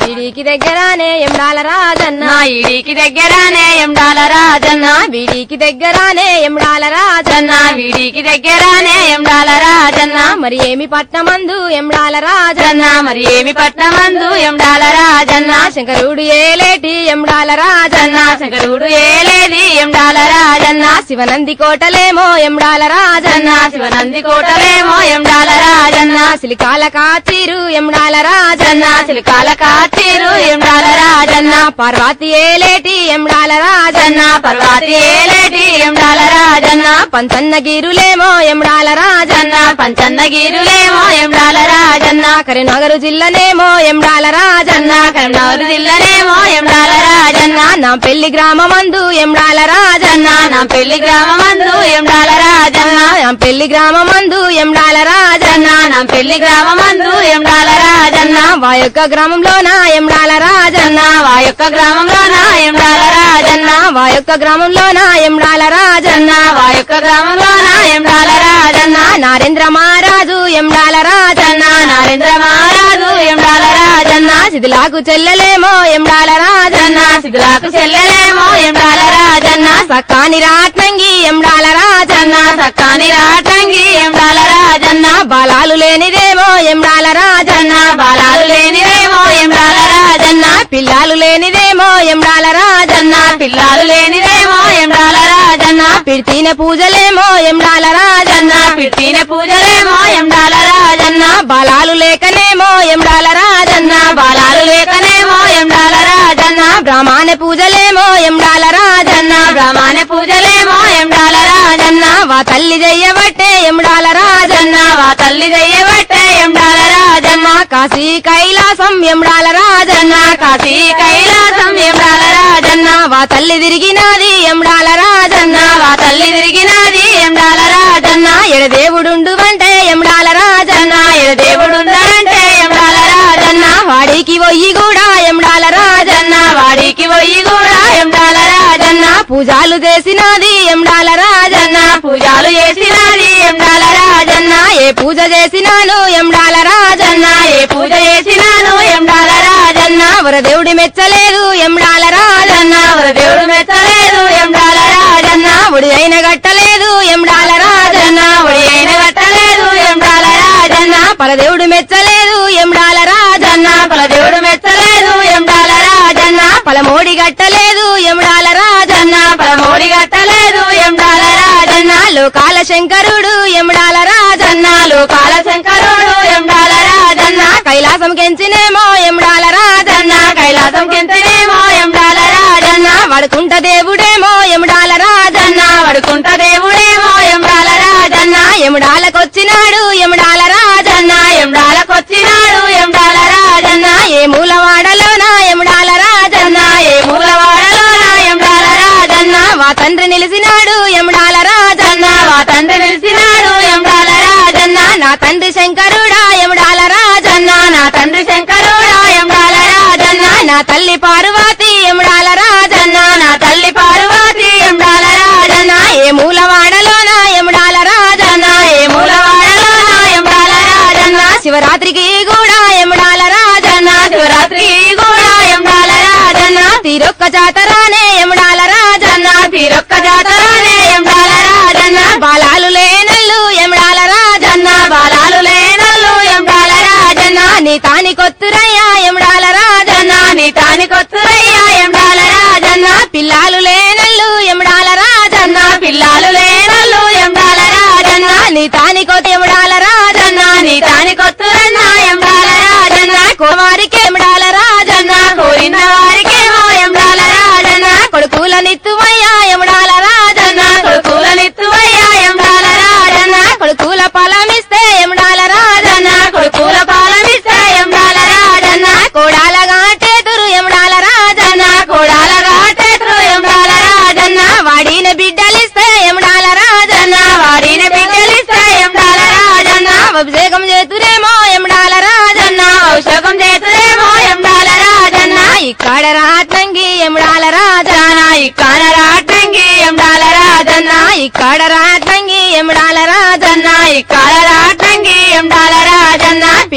ఈడికి దగ్గరానే ఎండాల రాజన్న నా ఈడికి దగ్గరానే ఎండాల రాజన్న వీడికి దగ్గరానే ఎండాల రాజన్న జన్న వీడికి దగ్గరానే ఎండాల రాజన్న మరి ఏమి పట్టమందు ఎండాల రాజన్న జన్న మరి ఏమి పట్నమందు ఎండాల రాజన్న శంకరుడు ఏలేటి ఎండాల రాజన్న జన్న శంకరుడు ఏలేది ఎండాల రాజన్న శివనంది కోటలేమో ఎండాల రాజన్న జన్న శివనంది కోటలేమో ఎండాల రాజన్న సిలికాల కాచిరు ఎండాల రాజన్న జన్న చిలుకాల కాచీరు ఎండాల రాజన్న పార్వతి ఏలేటి ఎండాల రాజన్న జన్న పర్వాతి ఏలేటి ఎండాల రాజన్న పంచన్న గిరులేమో ఎండాల రాజన్న జన్న పంచన్న గిరులేమో ఎండాల రాజన్న కరీంనగర్ జిల్లనేమో ఎండాల రాజన్న జన్న కరీంనగర్ జిల్లనేమో ఎండాల రాజన్న నా పెళ్లి గ్రామమందు ఎండాల రాజన్న జన్న నా పెళ్లి గ్రామమందు ఎండాల రాజన్న నా పెళ్లి గ్రామమందు ఎండాల రాజన్న జన్న నా పెళ్లి గ్రామమందు ఎండాల రాజన్న వా యొక్క గ్రామంలోన ఎండాల రాజన్న జన్న వా యొక్క గ్రామంలోన ఎండాల రాజన్న వా యొక్క గ్రామంలోన ఎండాల రాజన్న జన్న వా యొక్క గ్రామంలోన ఎండాల రాజన్న నారేంద్ర మహారాజు ఎండాల రాజన్న జన్న నరేంద్ర మహారాజు ఎండాల రాజన్న శిథిలాకు చెల్లెలేమో ఎండాల రాజన్న జన్న సిద్ధులకు చెల్లెలేమో ఎండాల రాజన్న సక్కాని రాట్నంగి ఎండాల రాజన్న జన్న సక్కాని రాటంగి ఎండాల రాజన్న బాలాలు లేనిదేమో ఎండాల రాజన్న జన్న బాలాలు లేనిదేమో ఎండాల రాజన్న పిల్లాలు లేనిదేమో ఎండాల రాజన్న జన్న పిల్లాలు లేనిదేమో ఎండాల రాజన్న పిడితీన పూజలేమో ఎండాల రాజన్న జన్న పిట్టిన పూజలేమో ఎండాల రాజన్న బాలాలు లేకనేమో ఎండాల రాజన్న జన్న బాలాలు లేకనేమో ఎండాల రాజన్న బ్రాహ్మణ పూజలేమో ఎండాల రాజన్న జన్న బ్రహ్మాణ పూజలేమో ఎండాల రాజన్న వా తల్లి చెయ్యబట్టే ఎండాల రాజన్న జన్న వా తల్లి దయ్యబట్టే ఎండాల రాజన్న కాశీ కైలాసం ఎండాల రాజన్న జన్న కాశీ కైలాసం ఎండాల రాజన్న వా తల్లి తిరిగినాది ఎండాల రాజన్న జన్న వా తల్లి తిరిగినది ఎండాల రాజన్న ఎడదేవుడుండు అంటే ఎండాల రాజన్న జన్న ఎడ దేవుడుందంటే ఎండాల రాజన్న వాడికి పోయి కూడా ఎండాల రాజన్న జన్న వాడికి పోయి కూడా ఎండాల రాజన్న పూజాలు చేసినది ఎండాల రాజన్న జన్న పూజలు చేసినది ఎండాల రాజన్న ఏ పూజ చేసినాను ఎండాల రాజన్న జన్న ఏ పూజ చేసినాను ఎండాల రాజన్న వరదేవుడి మెచ్చలేదు ఎండాల రాజన్న జన్న ఒక దేవుడు మెచ్చలేదు ఎండాల రాజన్న ఉడి అయిన గట్టలేదు ఎండాల రాజన్న జన్న ఒడి అయిన కట్టలేదు ఎండాల రాజన్న పరదేవుడు మెచ్చలేదు ఎండాల రాజన్న జన్న పల దేవుడు మెచ్చలేదు ఎండాల రాజన్న పలమోడి గట్టలేదు ఎండాల రాజన్న జన్న పలమోడి కట్టలేదు ఎండాల రాజన్న లోకాల శంకరుడు ఎండాల రాజన్న జన్న లోకాల శంకరుడు ఎండాల రాజన్న కైలాసం కెంచినేమో ఎండాల రాజన్న జన్న కైలాసం కింతనేమో ఎండాల రాజన్న వడుకుంట దేవుడేమో ఎండాల రాజన్న జన్న వడుకుంట దేవుడేమో ఎండాల రాజన్న ఎముడాలకొచ్చినాడు ఎండాల రాజన్న జన్న ఎండాలకొచ్చినాడు ఎండాల రాజన్న ఏ మూలవాడలోన ఎండాల రాజన్న జన్న ఏ మూలవాడలోన ఎండాల రాజన్న వా తండ్రి నిలిచినాడు ఎండాల రాజన్న జన్న వా తండ్రి నిలిచినాడు ఎండాల రాజన్న నా తండ్రి శంకరుడా ఎండాల రాజన్న జన్న నా తండ్రి శంకరుడా ఎండాల రాజన్న నా తల్లి పార్వతి ఎండాల రాజన్న జన్న నా తల్లి పార్వతి ఎండాల రాజన్న ఏ మూలవాడలోన ఎండాల రాజన్న జన్న ఏ మూలవాడలోన ఎండాల రాజన్న శివరాత్రికి కూడా ఎండాల రాజన్న జన్న శివరాత్రి కూడా ఎండాల రాజన్న తీరొక్క జాతరానే ఎండాల రాజన్న జన్న తీరొక్క జాతరనే ఎండాల రాజన్న బాలాలు లేనల్లు ఎండాల రాజన్న జన్న బాలాలు లేనల్లు ఎండాల రాజన్న నీ తాని కొత్తురయ్యా ఎండాల రాజన్న జన్న నీ తానికొత్తురయ్యా ఎండాల రాజన్న పిల్లాలు లేనల్లు ఎండాల రాజన్న జన్న పిల్లాలు లేనల్లు ఎండాల రాజన్న నీ తాని కొత్త ఎండాల రాజన్న జన్న నీ తానికొత్తురన్న ఎండాల రాజన్న కుమారికి ఎండాల రాజన్న జన్న కోరిన వారికేమో ఎండాల రాజన్న కొడుకుల నిత్తువయ్యా ఎండాల రాజన్న జన్న కొడుకులనిత్తువయ్యా ఎండాల రాజన్న కొడుకుల ఫలమిస్తే ఎండాల రాజన్న జన్న కొడుకుల పాలమిస్తే ఎండాల రాజన్న కోడాల గాటేతురు ఎండాల రాజన్న జన్న కోడాల గాటెత్రు ఎండాల రాజన్న వాడిన బిడ్డలిస్తే ఎండాల రాజన్న జన్న వాడిన బిడ్డలిస్తే ఎండాల రాజన్న అభిషేకం చేతురేమో ఎండాల రాజన్న జన్న ఔషధం చేతులేమో ఎండాల రాజన్న ఇక్కడ రాట్నంగి ఎండాల రాజన్న జన ఇక్కడ రాటంగి ఎండాల రాజన్న ఇక్కడ రాట్నంగి ఎండాల రాజన్న జన్న ఇక్కడ రాటంగి ఎండాల రాజన్న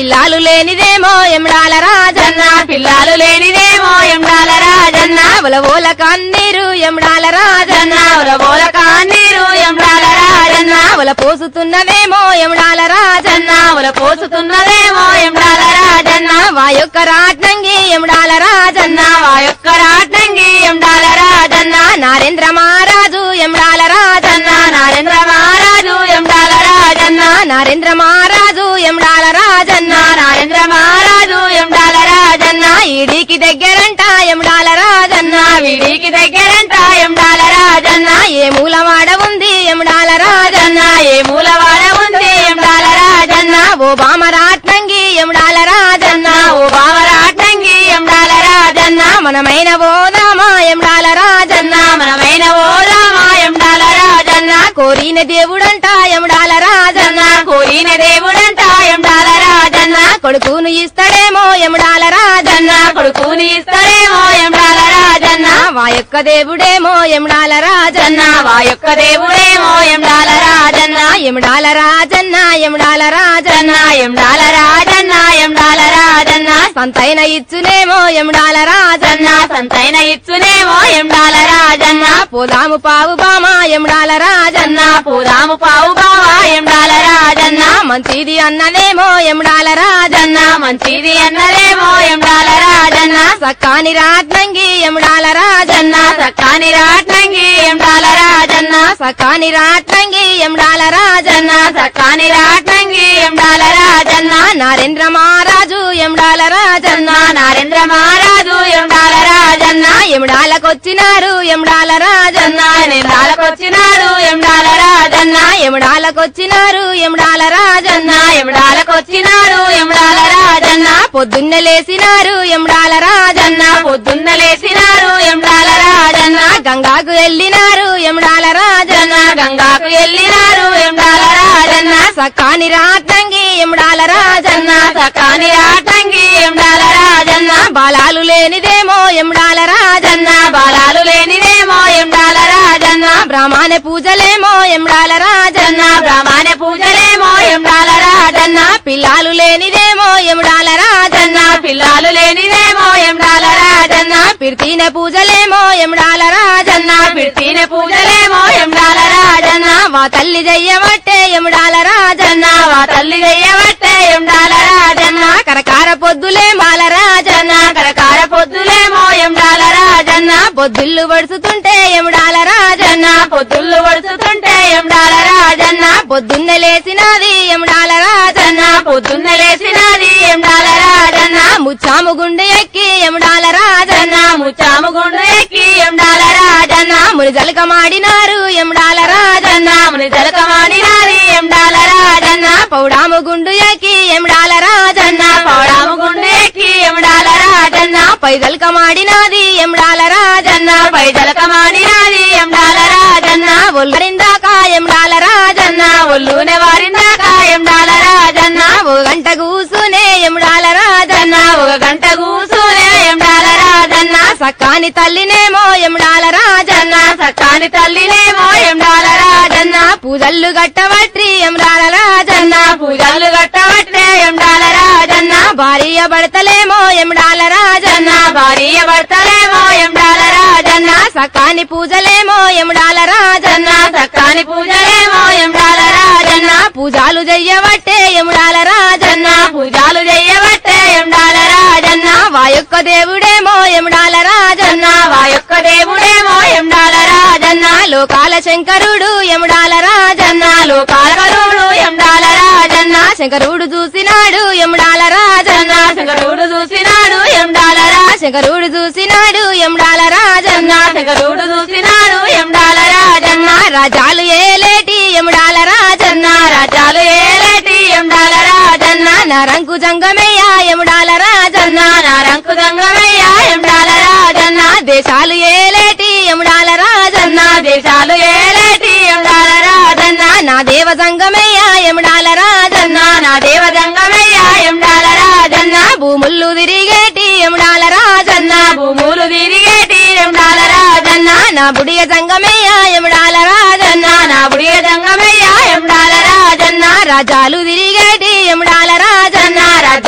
పిల్లాలు లేనిదేమో ఎముడాల రాజన్న పిల్లలు లేనిదేమో ఎండాల రాజన్న ఉల ఓల కన్నీరు ఎముడాల రాజన్న ఉలబోల కాన్నీరు ఎండాల రాజన్న ఉల పోసుతున్నదేమో ఎముడాల రాజన్న ఉల పోసుతున్నదేమో ఎండాల రాజన్న వా యొక్క రాట్నంగి ఎముడాల రాజన్న వా యొక్క రాట్నంగి ఎండాల రాజన్న నారేంద్ర మహారాజు ఎముడాల రాజన్న నరేంద్ర మహారాజు ఎండాల రాజన్న నరేంద్ర మహారాజు ఎముడాల రాజన్న నరేంద్ర మహారాజు ఎండాల రాజన్న ఈడికి దగ్గరంట ఎముడాల రాజన్న విడికి దగ్గరంట ఎండాల రాజన్న ఏ మూలవాడ ఉంది ఎముడాల రాజన్న ఏ మూలవాడ ఉంది ఎండాల రాజన్న ఓ బామరాట్నంగి ఎముడాల రాజన్న ఓ బావరాటంగి ఎండాల రాజన్న మనమైన ఓదామా ఎముడాల రాజన్న మనమైన ఓ రామ ఎండాల రాజన్న కోరిన దేవుడంట ఎముడాల రాజన్న కోరిన దేవుడంట ఎండాల రాజన్న కొడుకును ఇస్తాడేమో ఎముడాల రాజన్న కొడుకుని ఇస్తాడేమో ఎండాల రాజన్న వా యొక్క దేవుడేమో ఎముడాల రాజన్న వా యొక్క దేవుడేమో ఎండాల రాజన్న ఎముడాల రాజన్న ఎముడాల రాజన్న ఎండాల రాజన్న ఎండాల రాజన్న సంతైన ఇచ్చునేమో ఎముడాల రాజన్న సంతైన ఇచ్చునేమో ఎండాల రాజన్న పోదాము పావు బామ ఎముడాల రాజన్న పూదాము పావు బావా ఎండాల రాజన్న మంచిది అన్నదేమో ఎముడాల రాజన్న మంచిది అన్నదేమో ఎండాల రాజన్న సక్కాని రాట్నంగి ఎముడాల రాజన్న సక్కాని రాట్నంగి ఎండాల రాజన్న సక్కాని రాట్నంగి ఎముడాల రాజన్న సక్కాని రాట్నంగి ఎండాల రాజన్న నరేంద్ర మహారాజు ఎముడాల రాజన్న నరేంద్ర మహారాజు ఎండాల రాజన్న ఎముడాలకొచ్చినారు ఎముడాల రాజన్న ఎండాలకొచ్చినాడు ఎండాల రాజన్న ఎముడాలకొచ్చినారు ఎముడాల రాజన్న ఎండాలకొచ్చినాడు ఎండాల రాజన్న పొద్దున్నే లేసినారు ఎముడాల రాజన్న పొద్దున్న లేచినారు ఎండాల రాజన్న గంగాకు వెళ్ళినారు ఎముడాల రాజన్న గంగాకు వెళ్ళినారు ఎండాల రాజన్న సక్కాని రాట్నంగి ఎముడాల రాజన్న సకాని రాటంగి ఎండాల రాజన్న బాలాలు లేనిదేమో ఎముడాల రాజన్న బాలాలు లేనిదేమో ఎండాల రాజన్న బ్రాహ్మణ పూజలేమో ఎముడాల రాజన్న బ్రాహ్మణ పూజలేమో ఎండాల రాజన్న పిల్లాలు లేనిదేమో ఎముడాల రాజన్న పిల్లలు లేనిదేమో ఎండాల రాజన్న పిర్తీన పూజలేమో ఎముడాల రాజన్న పిడితిన పూజలేమో ఎండాల రాజన్న వా తల్లి జయ్యవట్టే ఎముడాల రాజన్న వా తల్లి చెయ్యబట్టే ఎండాల రాజన్న కరకార పొద్దులే మాల రాజన్న కరకార పొద్దులేమో ఎండాల రాజన్న పొద్దుళ్ళు పడుతుంటే ఎముడాల రాజన్న పొద్దుళ్ళు పడుతుంటే ఎండాల రాజన్న పొద్దున్నే లేచినది ఎముడాల రాజన్న పొద్దున్న లేచినది ఎండాల రాజన్న ముచ్చాము గుండె ఎక్కి ఎముడాల రాజన్న ముచ్చాము గుండు ఎక్కి ఎండాల రాజన్న ముని జలక మాడినారు ఎముడాల రాజన్న ముని జలకమాడినాది ఎండాల రాజన్న పౌడాము గుండు ఎక్కి ఎముడాల రాజన్న పౌడాము గుండు ఎక్కి ఎండాల రాజన్న పై జలక మాడినాది ఎముడాల రాజన్న పై జలకమాడినాది ఎండాల రాజన్న ఒల్లరిందాక ఎముడాల రాజన్న ఒళ్ళునే వారిందాక ఎండాల రాజన్న ఓ గంట కూసునే ఎముడాల రాజన్న ఒక గంట కూసునే ఎండాల రాజన్న సక్కాని తల్లినేమో ఎముడాల రాజన్న సక్కాని తల్లినేమో ఎండాల రాజన్న పూజల్లు గట్టవట్రి ఎముడాల రాజన్న పూజలు కట్టబట్టే ఎండాల రాజన్న భార్య భర్తలేమో ఎముడాల రాజన్న భార్య భర్తలేమో ఎండాల రాజన్న సకాని పూజలేమో ఎముడాల రాజన్న సక్కాని పూజలేమో ఎండాల రాజన్న పూజాలు చెయ్యబట్టే ఎముడాల రాజన్న పూజలు చెయ్యబట్టే ఎండాల రాజన్న వా యొక్క దేవుడేమో ఎముడాల రాజన్న వా యొక్క దేవుడేమో ఎండాల రాజన్న లోకాల శంకరుడు ఎముడాల రాజన్న లోకాలకరుడు ఎండాల రాజన్న శంకరుడు చూసినాడు ఎముడాల రాజన్న శంకరుడు చూసినాడు ఎండాల రాజన్న శంకరుడు చూసినాడు ఎముడాల రాజన్న శంకరుడు చూసినాడు ఎండాల రాజన్న రాజాలు ఏలేటి ఎముడాల రాజన్న రాజాలు ఏలేటి ఎండాల రాజన్న నరంకు జంగమయ్య ఎముడాల రాజన్న నారంకు దంగమయ్య ఎండాల రాజన్న దేశాలు ఏలేటి ఎముడాల రాజన్న దేశాలు ఏలేటి ఎండాల రాజన్న నా దేవ జంగమయ్య ఎముడాల రాజన్న నా దేవ దంగమయ్య ఎండాల రాజన్న భూములు తిరిగేటి ఎముడాల రాజన్న భూములు తిరిగేటి ఎండాల రాజన్న నా బుడియ జంగమయ్య ఎముడాల రాజన్న నా బుడియ దంగమయ్య ఎండాల రాజన్న రాజాలు తిరిగేటి ఎముడాల రాజన్న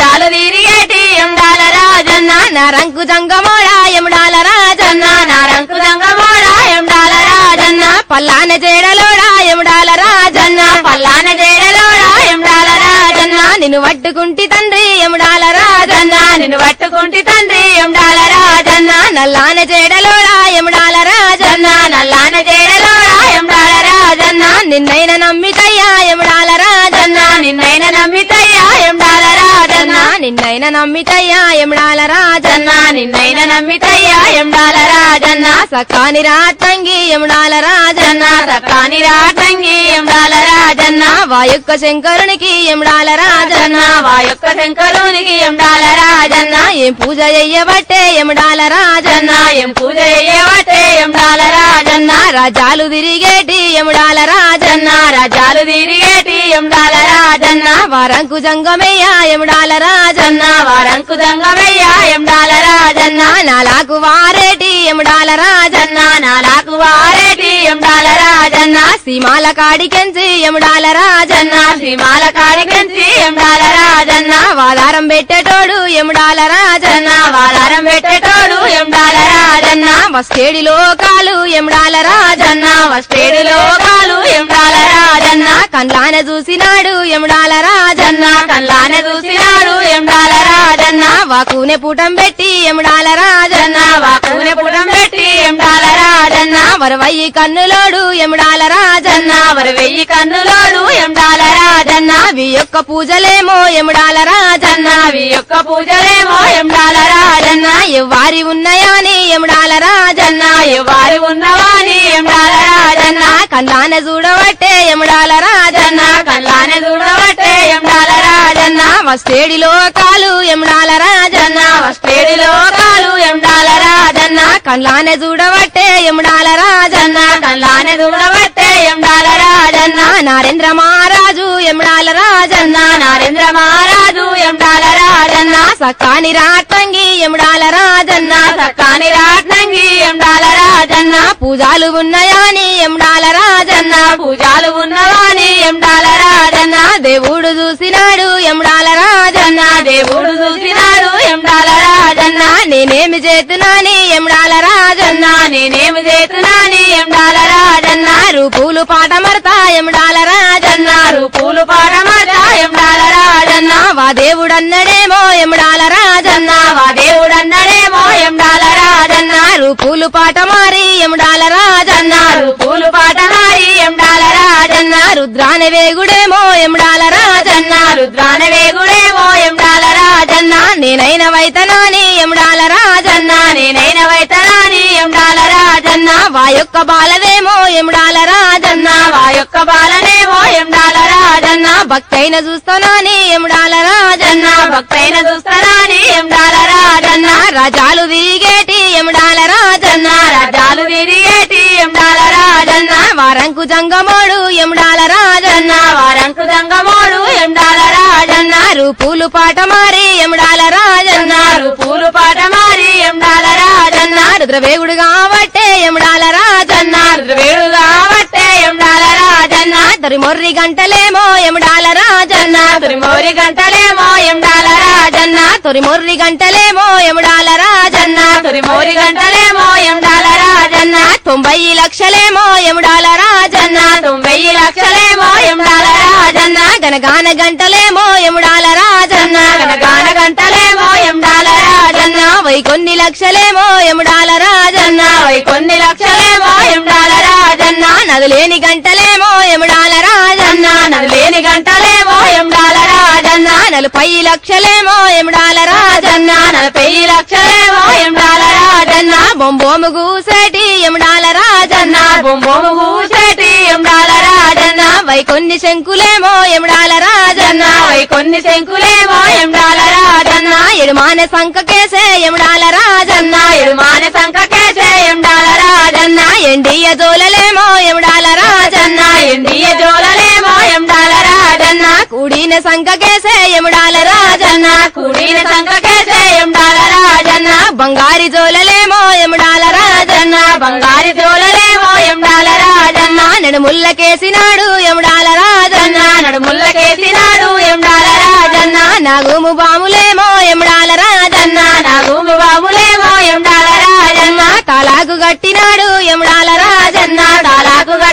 పల్లాన జేడలోడా ఎముడాల రాజన్న పల్లాన జేడలోడా ఎండాల రాజన్న నిన్ను పట్టుకుంటి తండ్రి ఎముడాల రాజన్న రాజన్న నిన్ను పట్టుకుంటి తండ్రి ఎండాల రాజన్న నల్లాన జేడలోడా ఎముడాల రాజన్న జన్న నల్లాన జేడలోడా ఎండాల రాజన్న నిన్నైన నమ్మితయ్యా ఎముడాల రాజన్న జన్న నిన్నైన నమ్మితయ్యా ఎండాల రాజన్న నిన్నైన నమ్మితయ్యా ఎముడాల రాజన్న జన్న నిన్నైన నమ్మితయ్యా ఎండాల రాజన్న సకాని రాతంగి ఎముడాల రాజన్న జన్న సక్కాని రాటంగి ఎండాల రాజన్న వాయుక్క శంకరునికి ఎముడాల రాజన్న జన్న వా యొక్క శంకరునికి ఎండాల రాజన్న ఏం పూజ చెయ్యబట్టే ఎముడాల రాజన్న జన్న ఎం పూజ చేయవటే ఎండాల రాజన్న రాజాలు తిరిగేటి ఎముడాల రాజన్న జన్న రాజాలు తిరిగేటి ఎండాల రాజన్న వారంకు జంగమయ్య ఎముడాల రాజన్న జన్న వారంకు దంగమయ్యా ఎండాల రాజన్న నాలాకు వారేటి ఎముడాల రాజన్న జన్న నాలాకు వారేటి ఎండాల రాజన్న సీమాల కాడికెంచి ఎముడాల రాజన్న జన్న శ్రీమాల కాడికెంచి ఎండాల రాజన్న వాదారం పెట్టేటోడు ఎముడాల రాజన్న జన్న వాలారం పెట్టేటోడు ఎండాల రాజన్న మస్కేడి లోకాలు ఎముడాల రాజన్న జన్న వస్తేడు లోకాలు ఎండాల రాజన్న కండ్లాన చూసినాడు ఎముడాల రాజన్న జన్న కల్లానే చూసినాడు ఎండాల రాజన్న వాకునే పూటం పెట్టి ఎముడాల రాజన్న జన్న వాకునే పుడం పెట్టి ఎండాల రాజన్న వరవయ్యి కన్నులోడు ఎముడాల రాజన్న జన్న వరి వెయ్యి కన్నులోడు ఎండాల రాజన్న వి యొక్క పూజలేమో ఎముడాల రాజన్న జన్న వి యొక్క పూజలేమో ఎండాల రాజన్న ఎవ్వారి ఉన్నాయాని ఎముడాల రాజన్న జన్న ఎవ్వారు ఉన్నవాని ఎండాల రాజన్న కందాన చూడబట్టే ఎముడాల రాజన్న జన్న కల్లానే చూడబట్టే ఎండాల రాజన్న వస్తేడి లోకాలు ఎముడాల రాజన్న జన్న వస్తేడి లోకాలు ఎండాల రాజన్న కండ్లాన చూడబట్టే ఎముడాల రాజన్న జన్న కల్లానే చూడబట్టే ఎండాల రాజన్న నారేంద్ర మహారాజు ఎముడాల రాజన్న జన్న నరేంద్ర మహారాజు ఎండాల రాజన్న సకాని రాటంగి ఎముడాల రాజన్న జన్న సక్కాని రాట్నంగి ఎండాల రాజన్న పూజాలు ఉన్నాయాని ఎముడాల రాజన్న జన్న పూజాలు ఉన్నవాని ఎండాల రాజన్న దేవుడు చూసినాడు ఎముడాల రాజన్న జన్న దేవుడు చూసినాడు ఎండాల రాజన్న నేనేమి చేతున్నాని ఎముడాల రాజన్న జన్న నేనేమి చేతున్నాని ఎండాల రాజన్న రూపులు పాటమర్త ఎముడాల రాజన్న జన్న రూపులు పాడమాట ఎండాల రాజన్న వా దేవుడన్నడేమో ఎముడాల రాజన్న జన్న వా దేవుడన్నడేమో ఎండాల రాజన్న రూపులు పాట మారి ఎముడాల రాజన్న జన్న రూపులు పాటహారి ఎండాల రాజన్న రుద్రాన వేగుడేమో ఎముడాల రాజన్న జన్న రుద్రాన వేగుడేమో ఎండాల రాజన్న నేనైన వైతనాని ఎముడాల రాజన్న జన్న నేనైన వైతనాని ఎండాల రాజన్న వా యొక్క బాలదేమో ఎముడాల రాజన్న జన్న వా యొక్క బాలనేమో ఎండాల రాజన్న భక్తైన చూస్తానాని ఎముడాల రాజన్న జన్న భక్తైన చూస్తానాని ఎండాల రాజన్న రాజాలు తిరిగేటి ఎముడాల రాజన్న జన్న రాజాలు తిరిగేటి ఎండాల రాజన్న వారంకు జంగమోడు ఎముడాల రాజన్న జన్న వారంకు దంగమోడు ఎండాల రాజన్న రూపులు పాట మారి ఎముడాల రాజన్న జన్న రూపులు పాటమారి ఎండాల రాజన్న రుద్రవేగుడు కాబట్టే ఎముడాల రాజన్న జన్న వేడు కాబట్టే ఎండాల రాజన్న తరి మొర్రి గంటలేమో ఎముడాల రాజన్న జన్న తురిమోరి గంటలేమో ఎండాల రాజన్న తొరి మొర్రి గంటలేమో ఎముడాల రాజన్న జన్న తురిమోరి గంటలేమో ఎండాల రాజన్న తొంభై లక్షలేమో ఎముడాల రాజన్న జన్న తొంభై లక్షలేమో ఎండాల రాజన్న గనగాన గంటలేమో ఎముడాల రాజన్న జన్న గనగాన గంటలేమో ఎండాల రాజన్న వై కొన్ని లక్షలేమో ఎముడాల రాజన్న జన్న వై కొన్ని లక్షలేమో ఎండాల రాజన్న నదులేని గంటలేమో ఎముడాల రాజన్న జన్న నదిలేని గంటలేమో ఎండాల రాజన్న నలభై లక్షలేమో ఎముడాల రాజన్న జన్న నలభై లక్షలేమో ఎండాల రాజన్న బొంబోము గూసేటి ఎముడాల రాజన్న జన్న బొమ్మము కూసేటి ఎండాల రాజన్న వై కొన్ని శంకులేమో ఎముడాల రాజన్న జన్న వై కొన్ని శంకులేమో ఎండాల రాజన్న ఎడుమాన సంకకేసే ఎముడాల రాజన్న జన్న ఎడుమాన సంకకేసే ఎండాల రాజన్న ఎండియ జోలలేమో ఎముడాల రాజన్న జన్న ఎండియ జోలలేమో ఎండాల రాజన్న కూడిన సంకకేసే ఎముడాల రాజన్న జన్న కూడిన సంకకేసే ఎండాల రాజన్న బంగారి జోలలేమో ఎముడాల రాజన్న జన్న బంగారు జోలలేమో ఎండాల రాజన్న నడుముల్లకేసినాడు ఎముడాల రాజన్న జన్న నడుముల్లకేసినాడు ఎండాల రాజన్న నాగుము బాములేమో ఎముడాల రాజన్న జన్న నా భూమి బాబులేమో ఎండాల రాజన్న తాలాగు గట్టినాడు ఎముడాల రాజన్న జన్న తాలాకు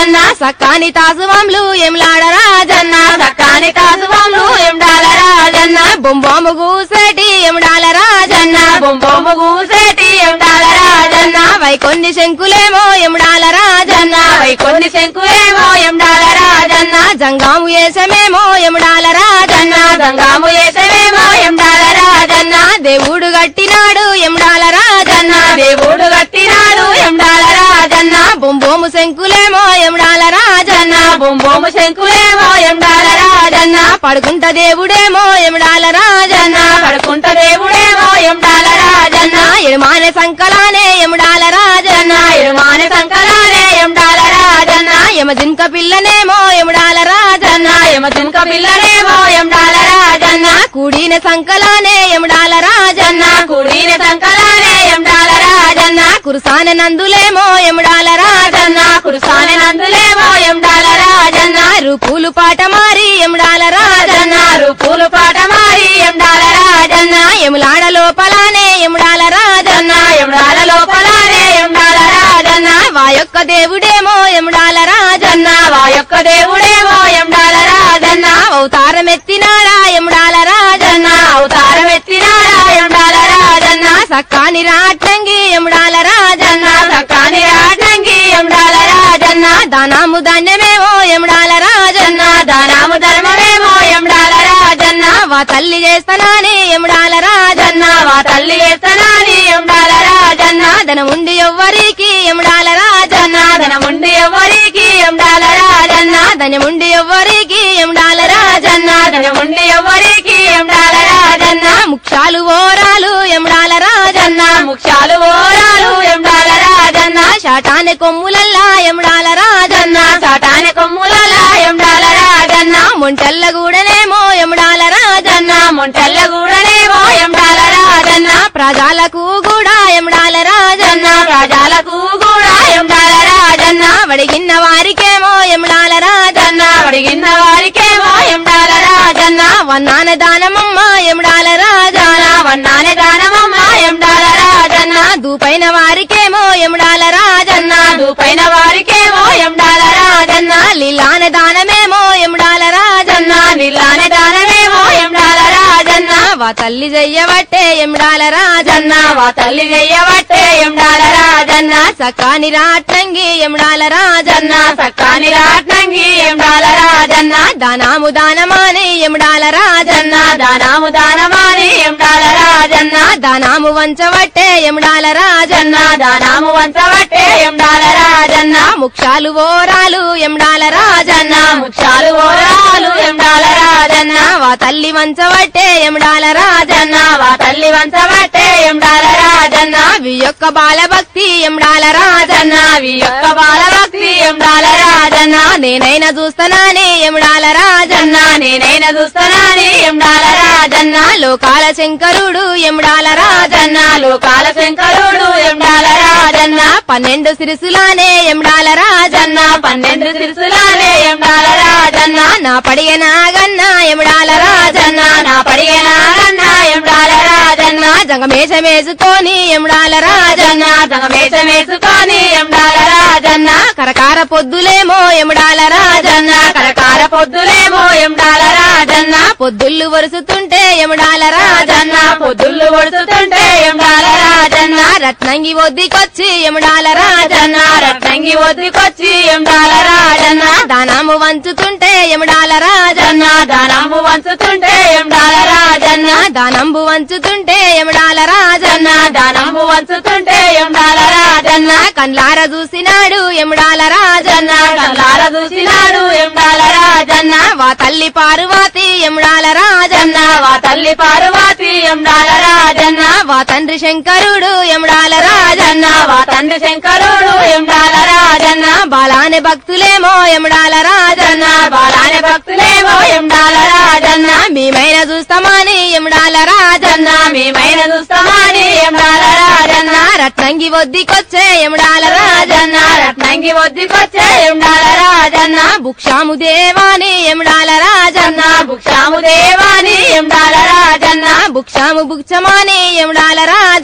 రాజన్న సక్కాని తాసువంలు ఎములాడ రాజన్న సక్కాని కాసువంలు ఎండాల రాజన్న బొంబాము గూసేటి ఎముడాల రాజన్న బొంబొమ్మ గూసేటి ఎండాల రాజన్న వైకొన్ని శంకులేమో ఎముడాల రాజన్న వై కొన్ని శంకులేమో ఎండాల రాజన్న జంగాము ఏసమేమో ఎముడాల రాజన్న గంగాము వేసవేమో ఎండాల రాజన్న దేవుడు గట్టినాడు ఎముడాల రాజన్న దేవుడు కట్టినాడు ఎండాల రాజన్న బొంబోము శంకులేమో ఎముడాల రాజన్న బొంబొమ్మ శంకులేమో ఎండాల రాజన్న పడుకుంట దేవుడేమో ఎముడాల రాజన్న పడుకుంట దేవుడేమో ఎండాల రాజన్న ఎడుమాన సంకలానే ఎముడాల రాజన్న ఇరుమాన సంకలానే ఎండాల రాజన్న యమజింక పిల్లనేమో ఎముడాల రాజన్న యమ తునక పిల్లనేమో ఎండాల రాజన్న కూడిన సంకలానే ఎముడాల రాజన్న కుడిన సంకలానే ఎండాల రాజన్న కురుసాన నందులేమో ఎముడాల రాజన్న కురుసాని నందులేమో ఎండాల రాజన్న రూపులు పాట మారి ఎముడాల రాజన్న పూలు పాట మారి ఎండాల రాజన్న ఎములాడ లోపలానే ఎముడాల రాజన్న ఎండాల లోపలనే ఎండాల రాజన్న వా యొక్క దేవుడేమో ఎముడాల రాజన్న వా యొక్క దేవుడేమో ఎండాల రాజన్న అవతారమెత్తినాడా ఎముడాల రాజన్న అవతారం ఎత్తినాడా ఎండాల రాజన్న సక్కాని రాట్నంగి ఎముడాల రాజన్న సకాని రాటంగి ఎండాల రాజన్న దానాము ధాన్యమేమో ఎముడాల రాజన్న దానాము ధర్మమేమో ఎండాల రాజన్న వా తల్లి చేస్తానని ఎముడాల రాజన్న వా తల్లి ఎత్తనాని ఎండాల రాజన్న ధనముండి ఎవ్వరికి ఎముడాల రాజన్న ధనముండి ఎవరికి ఎండాల రాజన్న ధనముండి ఎవ్వరికి ఎముడాల రాజన్న ధనముండి ఎవరికి ఎండాల రాజన్న ముక్షాలు ఓరాలు ఎముడాల రాజన్న ముఖ్యాలు ఓరాలు ఎండాల రాజన్న శాటాని కొమ్ములల్లా ఎముడాల రాజన్న చాటాని కొమ్ములల ఎండాల రాజన్న మొంటెల్ల గూడనేమో ఎముడాల రాజన్న మొంటల్ల గూడనేమో ఎండాల రాజన్న ప్రజలకు కూడా ఎముడాల రాజన్న ప్రజలకు కూడా ఎండాల రాజన్న వడిగిన్న వారికేమో ఎముడాల రాజన్న అడిగిన వారికేమో ఎండాల రాజన్న వన్నాన దానమమ్మ ఎముడాల రాజన్న వన్నానే దానమమ్మ ఎండాల రాజన్న దూపైన వారికేమో ఎముడాల రాజన్న దూపైన వారికేమో ఎండాల రాజన్న లీలాన దానమేమో ఎముడాల రాజన్న నిల్లానే దానమేమో ఎండాల రాజన్న వా తల్లి చెయ్యబట్టే ఎముడాల రాజన్న వా తల్లి చెయ్యబట్టే ఎండాల రాజన్న సకాని రాట్నంగి ఎముడాల రాజన్న సక్కాని రాట్నంగి ఎండాల రాజన్న దానాము దానమాని ఎముడాల రాజన్న దానాము దానమాని ఎండాల రాజన్న దానాము వంచబట్టే ఎముడాల రాజన్న దానాము వంచబట్టే ఎండాల రాజన్న ముక్షాలు ఓరాలు ఎముడాల రాజన్న ముఖ్యాలు ఓరాలు ఎండాల రాజన్న వా తల్లి వంచబట్టే ఎముడాల రాజన్న వా తల్లి వంచబట్టే ఎండాల రాజన్న వి యొక్క బాలభక్తి ఎముడాల రాజన్న వి యొక్క బాలభక్తి ఎండాల రాజన్న నేనైనా చూస్తానని ఎముడాల రాజన్న నేనైనా చూస్తానని ఎండాల రాజన్న లోకాల శంకరుడు ఎముడాల రాజన్న లోకాల శంకరుడు ఎండాల రాజన్న పన్నెండు సిరిసులానే ఎముడాల రాజన్న పన్నెండు సిరుసులానే ఎండాల రాజన్న నా పడిగ నాగన్న ఎముడాల రాజన్న నా పడిగనాగన్న ఎండాల రాజన్న జంగమేషమేసుకొని ఎముడాల రాజన్న జగమేషం వేసుకొని ఎండాల రాజన్న కరకార పొద్దులేమో ఎముడాల రాజన్న కరకార పొద్దులేమో ఎండాల రాజన్న పొద్దుళ్ళు వరుసుతుంటే ఎముడాల రాజన్న పొద్దుళ్ళు ఒడుతుంటే ఎండాల రాజన్న రత్నంగి ఒద్దికొచ్చి ఎముడాల రాజన్న రత్నంగి ఒద్దుకొచ్చి ఎండాల రాజన్న దానాము వంచుతుంటే ఎముడాల రాజన్న దానాము వంచుతుంటే ఎండాల రాజన్న దానంబు వంచుతుంటే ఎముడాల రాజన్న దానాము వంచుతుంటే ఎండాల రాజన్న కండ్లార చూసినాడు ఎముడాల రాజన్న కల్లార చూసినాడు ఎండాల రాజన్న వా తల్లి పార్వతి ఎముడాల రాజన్న వా తల్లి పార్వతి ఎండాల రాజన్న వా తండ్రి శంకరుడు ఎముడాల రాజన్న వా తండ్రి శంకరుడు ఎండాల రాజన్న బాలాని భక్తులేమో ఎముడాల రాజన్న బాలాని భక్తులేమో ఎండాల రాజన్న మేమైన చూస్తామని ఎముడాల రాజన్న మేమైన చూస్తామని ఎండాల రాజన్న రత్నంగి ఒద్దికొచ్చే ఎముడాల రాజన్న రత్నంగి ఒద్దుకొచ్చే ఎండాల రాజన్న భుక్షాము దేవాని ఎముడాల రాజన్న భుక్షాము దేవాని ఎండాల రాజన్న భుక్షాము భుక్షమాని ఎముడాల రాజన్న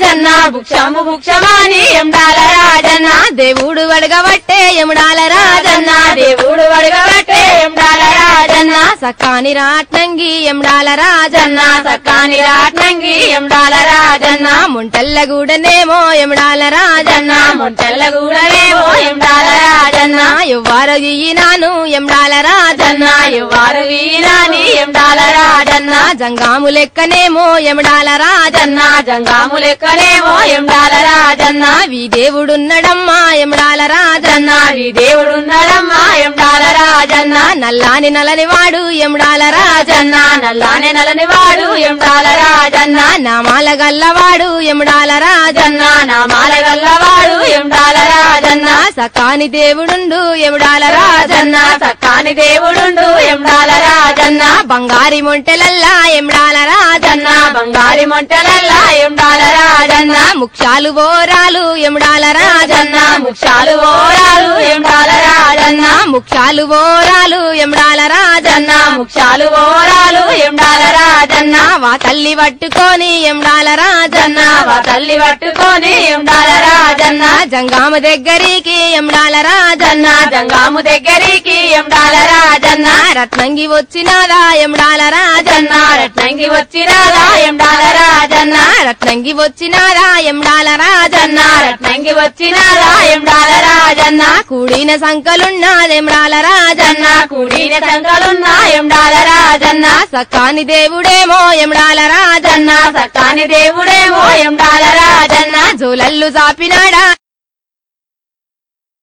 రాజన్న భుక్షము భుక్షమాని ఎండాల రాజన్న దేవుడు అడగబట్టే ఎముడాల రాజన్న దేవుడు అడగబట్టే ఎండాల రాజన్న సకాని రాట్నంగి ఎముడాల రాజన్న సక్కాని రాట్నంగి ఎండాల రాజన్న ముంటల్లగూడనేమో ఎముడాల రాజన్న ముంటల్లగూడలేమో ఎండాల రాజన్న ఎవ్వారు ఈనాను ఎముడాల రాజన్న ఎవ్వారు వీరాని ఎండాల రాజన్న జంగాము లెక్కనేమో ఎముడాల రాజన్న జంగాము లెక్కనేమో ఎండాల రాజన్న వీ దేవుడున్నడమ్మా ఎముడాల రాజన్న ఈ దేవుడున్నాడమ్మా ఎండాల రాజన్న నల్లాని నలని వాడు ఎముడాల రాజన్న నల్లానే నలని వాడు ఎండాల రాజన్న నామాల గల్లవాడు ఎముడాల రాజన్న నామాల గల్లవాడు ఎండాల రాజన్న సకాని దేవుడుండు ఎముడాల రాజన్న సక్కాని దేవుడుండు ఎండాల రాజన్న బంగారి మొంటెలల్లా ఎముడాల రాజన్న బంగారి మొంటలల్లా ఎండాల రాజన్న ముక్షాలు బోరాలు ఎముడాల రాజన్న ముక్షాలు ఓరాలు ఎండాల రాజన్న ముక్షాలు బోరాలు ఎముడాల రాజన్న ముక్షాలు ఓరాలు ఎండాల రాజన్న వా తల్లి పట్టుకొని ఎముడాల రాజన్న వా తల్లి పట్టుకొని ఎండాల రాజన్న జంగామ దగ్గరికి ఎముడాల రాజన్న జంగాము దగ్గరికి ఎండాల రాజన్న రత్నంగి వచ్చినాదా ఎముడాల రాజన్న రత్నంగి వచ్చిరాదా ఎండాల రాజన్న రత్నంగి వచ్చినాదా ఎముడాల రాజన్న రత్నంగి వచ్చినాదా ఎండాల రాజన్న కూడిన సంకలున్నాదెముడాల రాజన్న కూడిన సంకలున్నా ఎండాల రాజన్న సకాని దేవుడేమో ఎముడాల రాజన్న సక్కాని దేవుడేమో ఎండాల రాజన్న జోలల్లు చాపినాడా